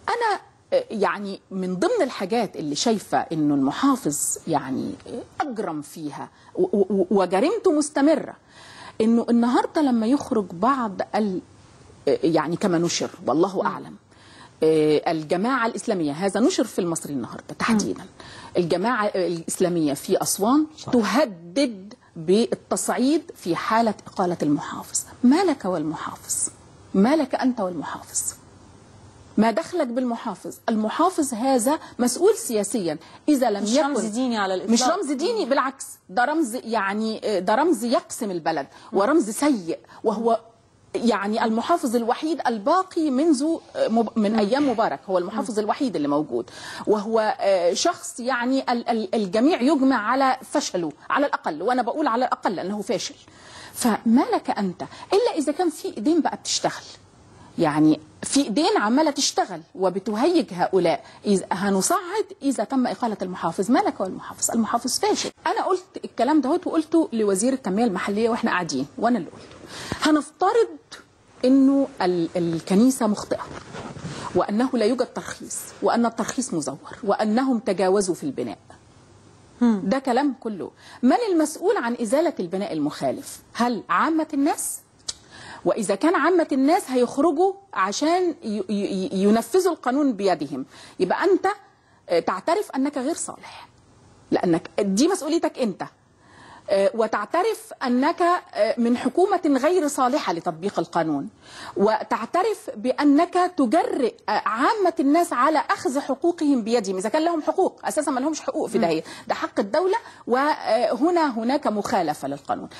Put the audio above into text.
انا يعني من ضمن الحاجات اللي شايفه انه المحافظ يعني اجرم فيها و- و- وجريمته مستمره انه النهارده لما يخرج بعض ال يعني كما نشر والله اعلم آه، الجماعه الاسلاميه هذا نشر في المصري النهارده تحديدا الجماعه الاسلاميه في اسوان صح. تهدد بالتصعيد في حاله اقاله المحافظ ما لك والمحافظ ما لك انت والمحافظ ما دخلك بالمحافظ المحافظ هذا مسؤول سياسيا اذا لم مش يكن رمز ديني على الإطلاق مش رمز ديني بالعكس ده رمز يعني ده رمز يقسم البلد ورمز سيء وهو يعني المحافظ الوحيد الباقي منذ مب- من ايام مبارك هو المحافظ الوحيد اللي موجود وهو آه، شخص يعني ال- ال- الجميع يجمع على فشله على الاقل وانا بقول على الاقل انه فاشل فما لك انت الا اذا كان في ايدين بقى بتشتغل يعني في ايدين عماله تشتغل وبتهيج هؤلاء إذا هنصعد اذا تم اقاله المحافظ ما لك والمحافظ المحافظ فاشل انا قلت الكلام دهوت وقلته لوزير التنميه المحليه واحنا قاعدين وانا اللي قلته هنفترض انه ال- الكنيسه مخطئه وانه لا يوجد ترخيص وان الترخيص مزور وانهم تجاوزوا في البناء ده كلام كله من المسؤول عن ازاله البناء المخالف هل عامه الناس واذا كان عامه الناس هيخرجوا عشان ي- ي- ينفذوا القانون بيدهم يبقى انت آه، تعترف انك غير صالح لانك دي مسؤوليتك انت آه، وتعترف انك آه، من حكومه غير صالحه لتطبيق القانون وتعترف بانك تجرئ آه، عامه الناس على اخذ حقوقهم بيدهم اذا كان لهم حقوق اساسا ما لهمش حقوق في ده ده حق الدوله وهنا هناك مخالفه للقانون